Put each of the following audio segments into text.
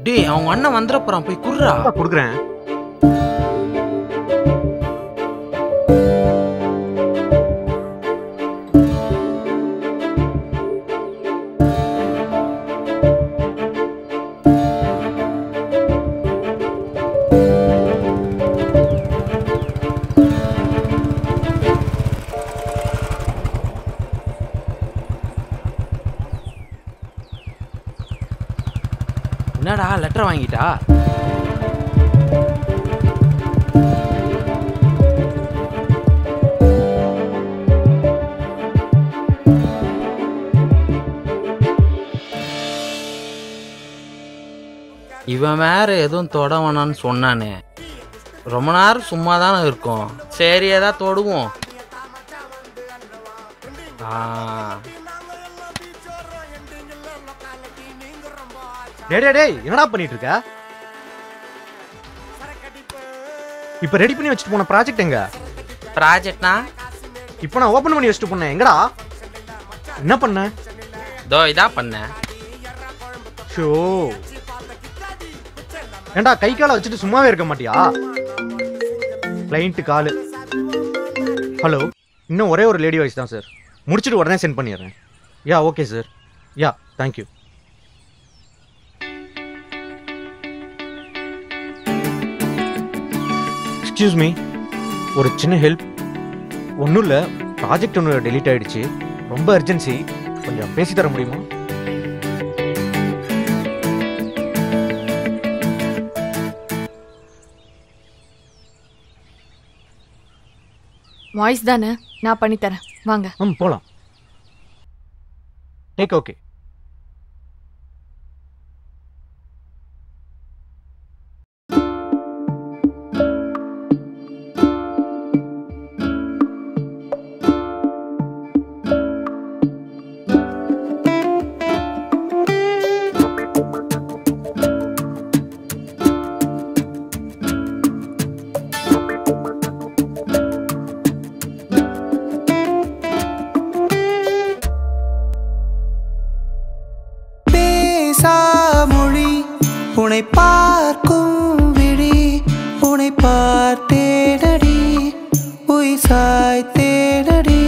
டேய் அவங்க அண்ணன் வந்துட போறான் போய் குர்றா கொடுக்குறேன் என்னடா லெட்டர் வாங்கிட்டா இவன் வேற எதுவும் தொட வேணான்னு சொன்னானே ரொம்ப நேரம் சும்மா தானே இருக்கும் சரி ஏதாவது தொடுவோம் ஆ டேய் டேய், டேய் என்னடா பண்ணிட்டு இருக்க இப்ப ரெடி பண்ணி வச்சுட்டு போன ப்ராஜெக்ட் எங்க ப்ராஜெக்ட்னா இப்போ நான் ஓபன் பண்ணி வச்சுட்டு போனேன் எங்கடா என்ன பண்ண தோ இதா பண்ணேன் ஷோ ஏன்டா கை காலை வச்சுட்டு சும்மாவே இருக்க மாட்டியா கிளைண்ட் காலு ஹலோ இன்னும் ஒரே ஒரு லேடி வாய்ஸ் தான் சார் முடிச்சுட்டு உடனே சென்ட் பண்ணிடுறேன் yeah okay sir yeah thank you excuse me ஒரு சின்ன ஹெல்ப் ஒன்றும் இல்லை ப்ராஜெக்ட் ஒன்று டெலீட் ஆயிடுச்சு ரொம்ப அர்ஜென்சி கொஞ்சம் பேசி தர முடியுமா வாய்ஸ் தானே நான் பண்ணித்தரேன் வாங்க ம் போகலாம் டேக் ஓகே பேசா மொழி உனை பார்க்கும் விழி உனை பார்த்தேனடி உயிசாய் தேனடி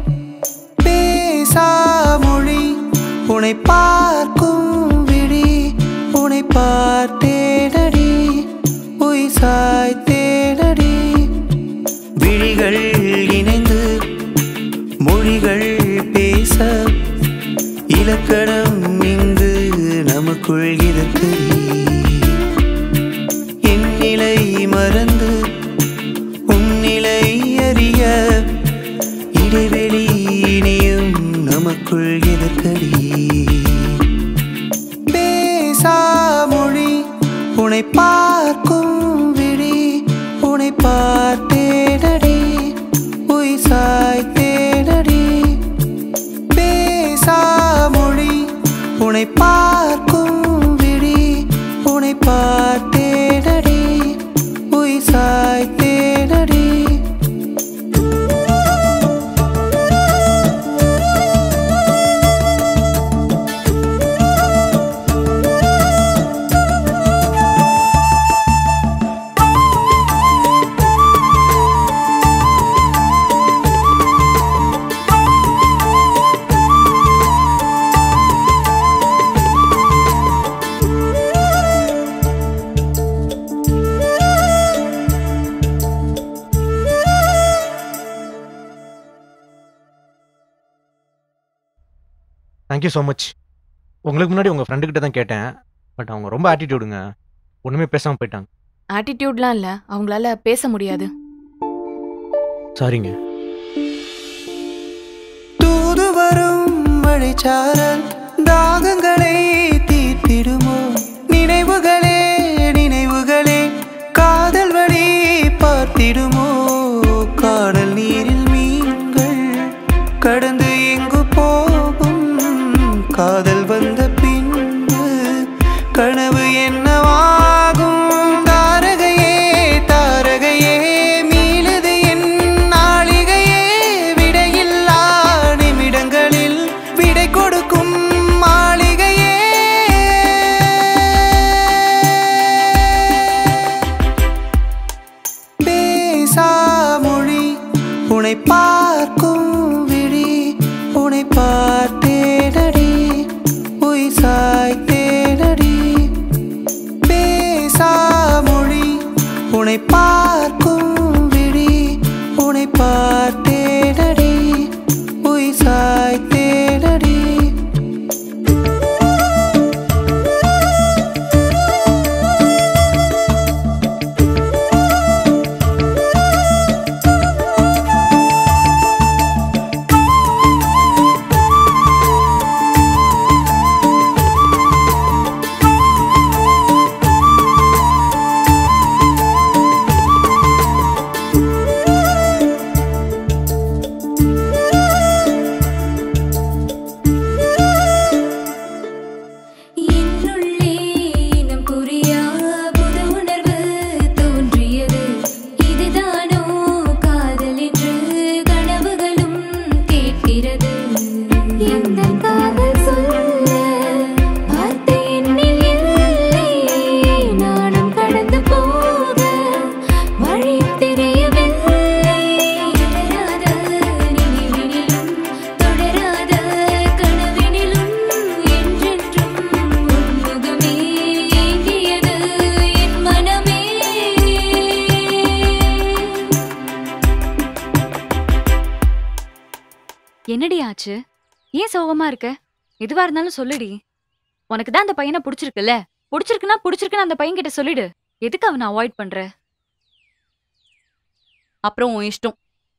பேசா மொழி உனை பார்க்கும் விழி உனை பார்த்தேனடி உயிசாய் தேனடி விழிகள் இணைந்து மொழிகள் பேச இலக்கணம் இங்கு நமக்குள் இருக்கு என் நிலை மறந்து உன் நிலை அறிய இடைவெளி இனியும் நமக்குள் எதற்கடி பேசா மொழி உனை பார்க்கும் விழி உனை பார்த்தேனடி உயிசாய் தேனடி பேசா மொழி உனை பார்க்கும் விழி உனை பார்த்தேனடி உயிசாய் தேனடி தேங்க்யூ ஸோ மச் உங்களுக்கு முன்னாடி உங்கள் ஃப்ரெண்டுக்கிட்ட தான் கேட்டேன் பட் அவங்க ரொம்ப ஆட்டிடியூடுங்க ஒன்றுமே பேசாமல் போயிட்டாங்க ஆட்டிடியூட்லாம் இல்லை அவங்களால பேச முடியாது சாரிங்க தூது வரும் மழைச்சாரல் தாகங்களை தீர்த்திடுமோ நினைவுகளே நினைவுகளே காதல் வழி பார்த்திடுமோ காடல் நீரில் மீன்கள் கடந்து எங்கு போகும் காதல் வந்த பின்பு கனவு என்னவாகும் தாரகையே தாரகையே மீளுது என் நாளிகையே விடையில்லா நிமிடங்களில் விடை கொடுக்கும் மாளிகையே உன்னை பார்க்கும் விழி உன்னை பார்த்தேனடி உயிர் சாய்த்தேனடி பேசா மொழி உன்னை பார்க்கும் விழி உன்னை பார்த்தேனடி உயிர் சாய்த்தேனடி என்னுள்ளே இனம் புரியா புது உணர்வு தோன்றியது இதுதானோ காதல் என்று கனவுகளும் கேட்கிறது எந்த காதல் சொல்ல வார்த்தை என்னில் இல்லை நானும் கடந்து போக வழி தெரியவில்லை தொடராத நினைவினிலும் தொடராத கனவினிலும் என்றென்றும் உன்முகமே ஏங்கியது என் மனமே என்னடி ஆச்சு ஏன் சோகமா இருக்க எதுவா இருந்தாலும் சொல்லுடி உனக்கு தான் அந்த பையனை பிடிச்சிருக்குல்ல பிடிச்சிருக்குன்னா பிடிச்சிருக்குன்னு அந்த பையன் கிட்ட சொல்லிடு எதுக்கு அவனை அவாய்ட் பண்ற அப்புறம் உன் இஷ்டம்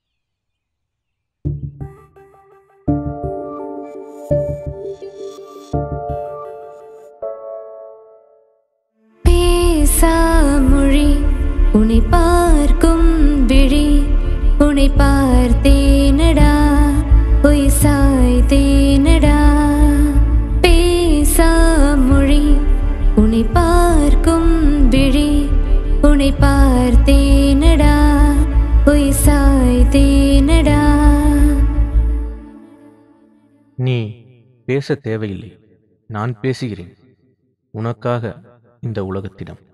பேசா மொழி உன்னை பார்க்கும் விழி உன்னை பார்த்தேனடா பொய் சாய்த்தேனடா பேசா மொழி உன்னை பார்க்கும் விழி உன்னை பார்த்தேனடா பொய் சாய்த்தேனடா நீ பேச தேவையில்லை நான் பேசுகிறேன் உனக்காக இந்த உலகத்திடம்